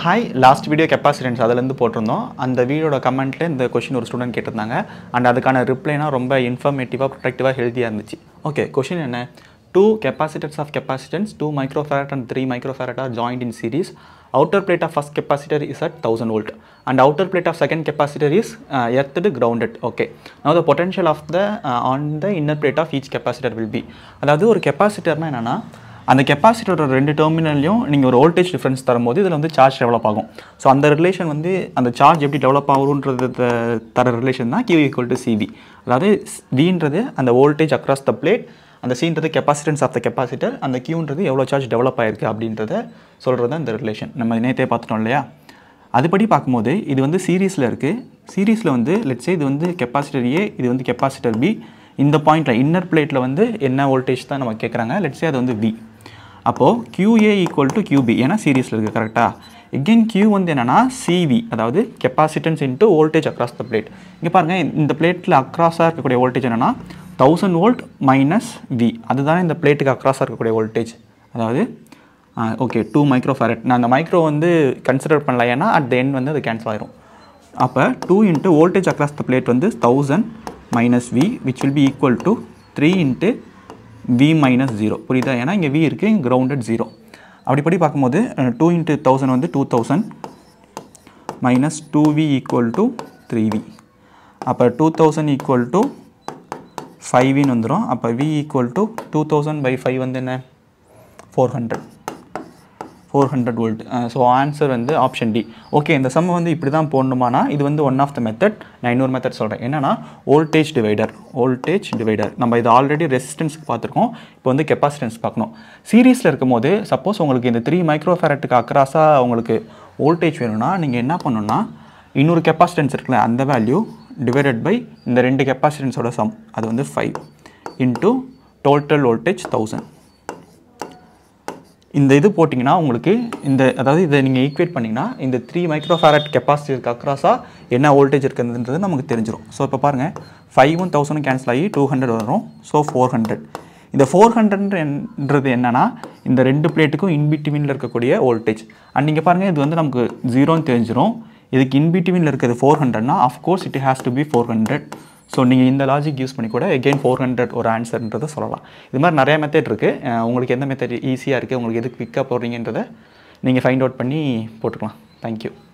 hi last video capacitance அதுலேருந்து போட்டிருந்தோம் அந்த வீடியோட கமெண்ட்டில் இந்த கொஷின் ஒரு ஸ்டூடெண்ட் கேட்டிருந்தாங்க அண்ட் அதுக்கான ரிப்ளைனா ரொம்ப இன்ஃபர்மேட்டிவாக ப்ரொடக்டிவாக ஹெல்த்தியாக இருந்துச்சு ஓகே கொஷின் என்ன two capacitors of capacitance two microfarad and three microfarad are joined in series outer plate of first capacitor is at thousand volt and outer plate of second capacitor is earthed grounded okay now the potential of the uh, on the inner plate of each capacitor will be அதாவது ஒரு கெப்பாசிட்டர்னா என்னென்னா அந்த கெப்பாசிட்டரோட ரெண்டு டெர்மினல்லையும் நீங்கள் ஒரு voltage difference தரும்போது இதில் வந்து சார்ஜ் டெவலப் ஆகும் ஸோ அந்த ரிலேஷன் வந்து அந்த சார்ஜ் எப்படி டெவலப் ஆகுன்றது த- தர ரிலேஷன் தான் கியூ ஈக்குவல் டு சிவி அதாவது வின்றது அந்த வோல்டேஜ் அக்ராஸ் த பிளேட் அந்த சீன்றது கெப்பாசிட்டன்ஸ் ஆஃப் த கெப்பாசிட்டர் அந்த கியூன்றது எவ்வளோ சார்ஜ் டெவலப் ஆயிருக்கு அப்படின்றத சொல்கிறது தான் இந்த ரிலேஷன் நம்ம நேற்றே பார்த்துட்டோம் இல்லையா அதுபடி பார்க்கும்போது இது வந்து சீரீஸில் இருக்குது சீரீஸில் வந்து லெட்ஸே இது வந்து கெப்பாசிட்டர் ஏ இது வந்து கெப்பாசிட்டர் பி இந்த பாயிண்ட்டில் இன்னர் பிளேட்டில் வந்து என்ன வோல்டேஜ் தான் நம்ம கேட்குறாங்க லெட்ஸே அது வந்து வி அப்போது QA ஈக்குவல் டு QB ஏன்னா சீரீஸில் இருக்குது கரெக்டாக எகெயின் Q வந்து என்னென்னா CV அதாவது capacitance into voltage across the plate இங்கே பாருங்கள் இந்த பிளேட்டில் அக்ராஸாக இருக்கக்கூடிய வோல்டேஜ் என்னென்னா தௌசண்ட் வோல்ட் மைனஸ் வி அதுதானே இந்த பிளேட்டுக்கு அக்ராஸாக இருக்கக்கூடிய வோல்டேஜ் அதாவது ஓகே டூ மைக்ரோ ஃபேரட் நான் அந்த மைக்ரோ வந்து கன்சிடர் பண்ணல ஏன்னா அட் த எண்ட் வந்து அது கேன்சல் ஆயிரும் அப்போ two into voltage across the plate வந்து thousand minus V which will be equal to three into V minus zero புரியுதா ஏன்னா இங்கே வி இருக்குது இங்கே கிரவுண்டட் ஜீரோ அப்படிப்படி பார்க்கும்போது டூ இன்ட்டு தௌசண்ட் வந்து two thousand minus two V equal to three V அப்போ டூ தௌசண்ட் ஈக்குவல் டு ஃபைவின்னு வந்துடும் அப்போ V equal to two thousand by five வந்து என்ன four hundred four hundred volt so answer வந்து ஆப்ஷன் டி ஓகே இந்த sum வந்து இப்படி தான் போடணுமானா இது வந்து ஒன் ஆஃப் த மெத்தட் நான் இன்னொரு மெத்தட் சொல்கிறேன் என்னன்னா வோல்டேஜ் டிவைடர் வோல்டேஜ் டிவைடர் நம்ம இது ஆல்ரெடி ரெசிஸ்டன்ஸ்க்கு பார்த்துருக்கோம் இப்போ வந்து கெப்பாசிட்டன்ஸ் பார்க்கணும் சீரீஸில் இருக்கும்போது சப்போஸ் உங்களுக்கு இந்த த்ரீ மைக்ரோஃபேரட்டுக்கு அக்ராஸாக உங்களுக்கு வோல்டேஜ் வேணும்னா நீங்கள் என்ன பண்ணணும்னா இன்னொரு கெப்பாசிட்டன்ஸ் இருக்குல்ல அந்த வேல்யூ டிவைடட் பை இந்த ரெண்டு கெப்பாசிட்டன்ஸோட சம் அது வந்து five into total voltage thousand இந்த இது போட்டிங்கன்னா உங்களுக்கு இந்த அதாவது இதை நீங்கள் ஈக்குவேட் பண்ணிங்கன்னா இந்த த்ரீ மைக்ரோஃபேரட் கெப்பாசிட்டிக்கு அக்ராஸாக என்ன வோல்டேஜ் இருக்குதுன்றது நமக்கு தெரிஞ்சிடும் ஸோ இப்போ பாருங்கள் ஃபைவும் தௌசண்டும் கேன்சல் ஆகி டூ ஹண்ட்ரட் வரும் ஸோ ஃபோர் ஹண்ட்ரட் இந்த ஃபோர் ஹண்ட்ரட்ன்றது என்னன்னா இந்த ரெண்டு பிளேட்டுக்கும் இன்பிட்வீனில் இருக்கக்கூடிய வோல்டேஜ் அண்ட் நீங்கள் பாருங்கள் இது வந்து நமக்கு ஜீரோன்னு தெரிஞ்சிடும் இதுக்கு இன்பிட்வீனில் இருக்கிறது ஃபோர் ஹண்ட்ரட்னா of course it has to be four hundred so நீங்கள் இந்த லாஜிக் யூஸ் பண்ணி கூட எகெயின் ஃபோர் ஹண்ட்ரட் ஒரு ஆன்சர்ன்றதை சொல்லலாம் இது மாதிரி நிறைய மெத்தட் இருக்குது உங்களுக்கு எந்த மெத்தட் ஈஸியாக இருக்குது உங்களுக்கு எதுக்கு பிக்கப் போடுறீங்கன்றதை நீங்கள் ஃபைண்ட் அவுட் பண்ணி போட்டுக்கலாம் தேங்க்யூ